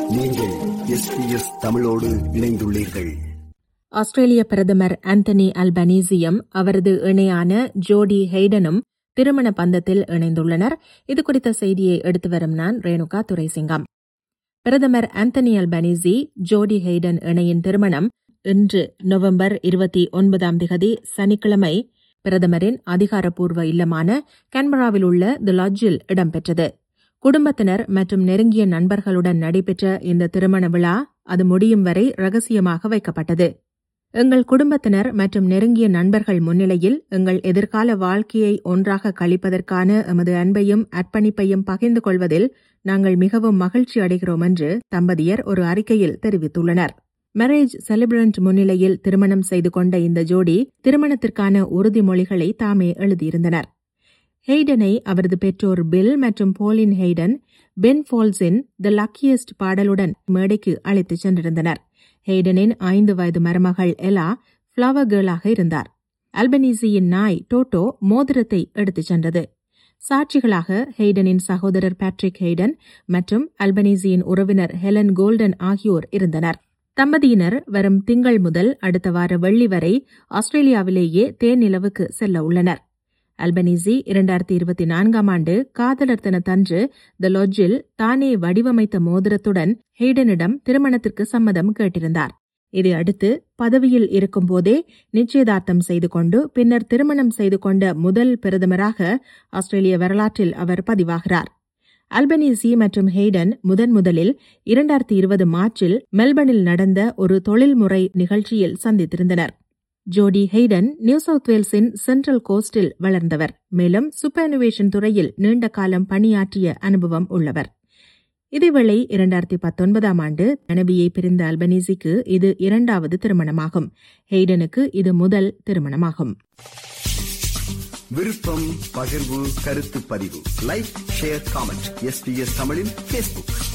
நீங்கள் எஸ்பிஎஸ் தமிழோடு இணைந்துள்ளீர்கள் ஆஸ்திரேலிய பிரதமர் ஆந்தனி அல்பனீசியம் அவரது இணையான ஜோடி ஹெய்டனும் திருமண பந்தத்தில் இணைந்துள்ளனர் இது குறித்த செய்தியை எடுத்து வரும் நான் ரேணுகா துரைசிங்கம் பிரதமர் ஆந்தனி அல்பனீசி ஜோடி ஹெய்டன் இணையின் திருமணம் இன்று நவம்பர் இருபத்தி ஒன்பதாம் திகதி சனிக்கிழமை பிரதமரின் அதிகாரப்பூர்வ இல்லமான கேன்பராவில் உள்ள தி லாட்ஜில் இடம்பெற்றது குடும்பத்தினர் மற்றும் நெருங்கிய நண்பர்களுடன் நடைபெற்ற இந்த திருமண விழா அது முடியும் வரை ரகசியமாக வைக்கப்பட்டது எங்கள் குடும்பத்தினர் மற்றும் நெருங்கிய நண்பர்கள் முன்னிலையில் எங்கள் எதிர்கால வாழ்க்கையை ஒன்றாக கழிப்பதற்கான எமது அன்பையும் அர்ப்பணிப்பையும் பகிர்ந்து கொள்வதில் நாங்கள் மிகவும் மகிழ்ச்சி அடைகிறோம் என்று தம்பதியர் ஒரு அறிக்கையில் தெரிவித்துள்ளனர் மேரேஜ் செலிபிரண்ட் முன்னிலையில் திருமணம் செய்து கொண்ட இந்த ஜோடி திருமணத்திற்கான உறுதிமொழிகளை தாமே எழுதியிருந்தனர் ஹெய்டனை அவரது பெற்றோர் பில் மற்றும் போலின் ஹெய்டன் பென் ஃபால்ஸின் த லக்கியஸ்ட் பாடலுடன் மேடைக்கு அழைத்துச் சென்றிருந்தனர் ஹெய்டனின் ஐந்து வயது மருமகள் எலா ஃப்ளவர் கேர்ளாக இருந்தார் அல்பனீசியின் நாய் டோட்டோ மோதிரத்தை எடுத்துச் சென்றது சாட்சிகளாக ஹெய்டனின் சகோதரர் பேட்ரிக் ஹெய்டன் மற்றும் அல்பனீசியின் உறவினர் ஹெலன் கோல்டன் ஆகியோர் இருந்தனர் தம்பதியினர் வரும் திங்கள் முதல் அடுத்த வார வெள்ளி வரை ஆஸ்திரேலியாவிலேயே தேனிலவுக்கு செல்ல உள்ளனர் அல்பனீசி இரண்டாயிரத்தி இருபத்தி நான்காம் ஆண்டு காதலர் தினத்தன்று த லொஜில் தானே வடிவமைத்த மோதிரத்துடன் ஹெய்டனிடம் திருமணத்திற்கு சம்மதம் கேட்டிருந்தார் இதை அடுத்து பதவியில் இருக்கும்போதே நிச்சயதார்த்தம் செய்து கொண்டு பின்னர் திருமணம் செய்து கொண்ட முதல் பிரதமராக ஆஸ்திரேலிய வரலாற்றில் அவர் பதிவாகிறார் அல்பனீசி மற்றும் ஹெய்டன் முதன் முதலில் இரண்டாயிரத்தி இருபது மார்ச்சில் மெல்பர்னில் நடந்த ஒரு தொழில்முறை நிகழ்ச்சியில் சந்தித்திருந்தனர் ஜோடி ஹெய்டன் நியூ சவுத் வேல்ஸின் சென்ட்ரல் கோஸ்டில் வளர்ந்தவர் மேலும் சூப்பர்னுவேஷன் துறையில் நீண்ட காலம் பணியாற்றிய அனுபவம் உள்ளவர் இதேவேளை இரண்டாயிரத்தி பத்தொன்பதாம் ஆண்டு மனைவியை பிரிந்த அல்பனீசிக்கு இது இரண்டாவது திருமணமாகும் ஹெய்டனுக்கு இது முதல் திருமணமாகும் விருப்பம் பகிர்வு கருத்து பதிவு லைக் ஷேர் காமெண்ட் எஸ்பிஎஸ் தமிழின் பேஸ்புக்